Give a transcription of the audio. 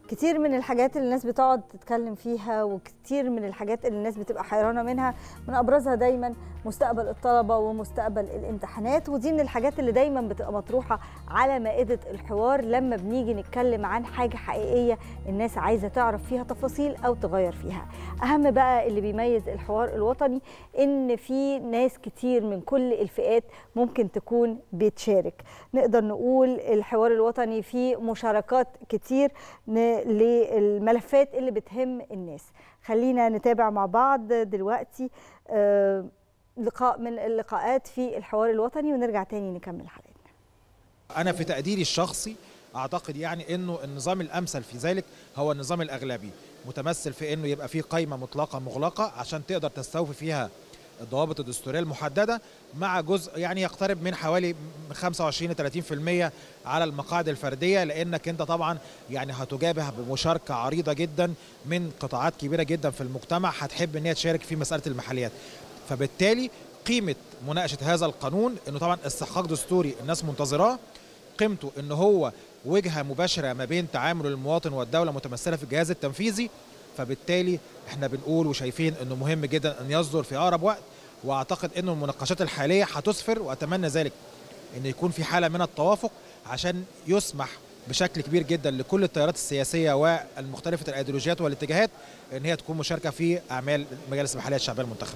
كتير من الحاجات اللي الناس بتقعد تتكلم فيها وكتير من الحاجات اللي الناس بتبقى حيرانه منها من ابرزها دايما مستقبل الطلبه ومستقبل الامتحانات ودي من الحاجات اللي دايما بتبقى مطروحه على مائده الحوار لما بنيجي نتكلم عن حاجه حقيقيه الناس عايزه تعرف فيها تفاصيل او تغير فيها اهم بقى اللي بيميز الحوار الوطني ان في ناس كتير من كل الفئات ممكن تكون بتشارك نقدر نقول الحوار الوطني فيه مشاركات كتير للملفات اللي بتهم الناس خلينا نتابع مع بعض دلوقتي لقاء من اللقاءات في الحوار الوطني ونرجع تاني نكمل حلقتنا أنا في تقديري الشخصي أعتقد يعني أنه النظام الأمثل في ذلك هو النظام الأغلبي متمثل في أنه يبقى فيه قائمة مطلقة مغلقة عشان تقدر تستوفي فيها الضوابط الدستوريه المحدده مع جزء يعني يقترب من حوالي 25 ل 30% على المقاعد الفرديه لانك انت طبعا يعني هتجابه بمشاركه عريضه جدا من قطاعات كبيره جدا في المجتمع هتحب ان هي تشارك في مساله المحليات فبالتالي قيمه مناقشه هذا القانون انه طبعا استحقاق دستوري الناس منتظراه قيمته ان هو وجهه مباشره ما بين تعامل المواطن والدوله متمثله في الجهاز التنفيذي فبالتالي احنا بنقول وشايفين انه مهم جدا ان يصدر في اقرب وقت واعتقد انه المناقشات الحاليه هتسفر واتمنى ذلك ان يكون في حاله من التوافق عشان يسمح بشكل كبير جدا لكل التيارات السياسيه والمختلفه الايديولوجيات والاتجاهات ان هي تكون مشاركه في اعمال مجالس المحليه الشعبيه المنتخبه.